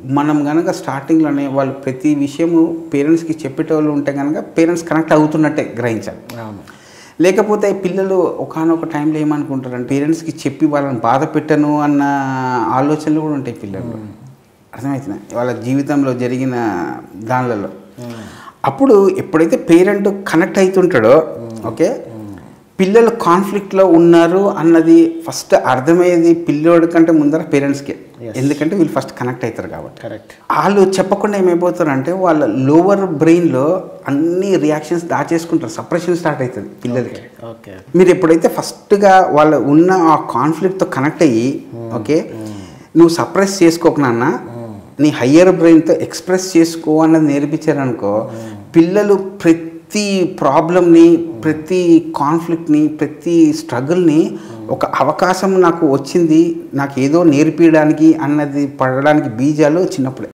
మనం కనుక స్టార్టింగ్లోనే వాళ్ళు ప్రతి విషయము పేరెంట్స్కి చెప్పేటోళ్ళు ఉంటే కనుక పేరెంట్స్ కనెక్ట్ అవుతున్నట్టే గ్రహించాలి అవును లేకపోతే పిల్లలు ఒకనొక టైంలో ఏమనుకుంటారంటే పేరెంట్స్కి చెప్పి వాళ్ళని బాధ పెట్టను అన్న ఆలోచనలు కూడా ఉంటాయి పిల్లలు అర్థమవుతున్నాయి వాళ్ళ జీవితంలో జరిగిన దానిలలో అప్పుడు ఎప్పుడైతే పేరెంట్ కనెక్ట్ అవుతుంటాడో ఓకే పిల్లలు కాన్ఫ్లిక్ట్లో ఉన్నారు అన్నది ఫస్ట్ అర్థమయ్యేది పిల్లోడి కంటే ముందర పేరెంట్స్కే ఎందుకంటే వీళ్ళు ఫస్ట్ కనెక్ట్ అవుతారు కాబట్టి కరెక్ట్ వాళ్ళు చెప్పకుండా ఏమైపోతారంటే వాళ్ళ లోవర్ బ్రెయిన్లో అన్ని రియాక్షన్స్ దాచేసుకుంటారు సప్రెషన్ స్టార్ట్ అవుతుంది పిల్లలకి ఓకే మీరు ఎప్పుడైతే ఫస్ట్గా వాళ్ళ ఉన్న ఆ కాన్ఫ్లిక్ట్తో కనెక్ట్ అయ్యి ఓకే నువ్వు సప్రెస్ చేసుకోక నాన్న నీ హయ్యర్ బ్రెయిన్తో ఎక్స్ప్రెస్ చేసుకో అన్నది నేర్పించారనుకో పిల్లలు ప్రతి ప్రాబ్లమ్ని ప్రతి కాన్ఫ్లిక్ట్ని ప్రతి స్ట్రగుల్ని ఒక అవకాశం నాకు వచ్చింది నాకు ఏదో నేర్పించడానికి అన్నది పడడానికి బీజాలు చిన్నప్పుడే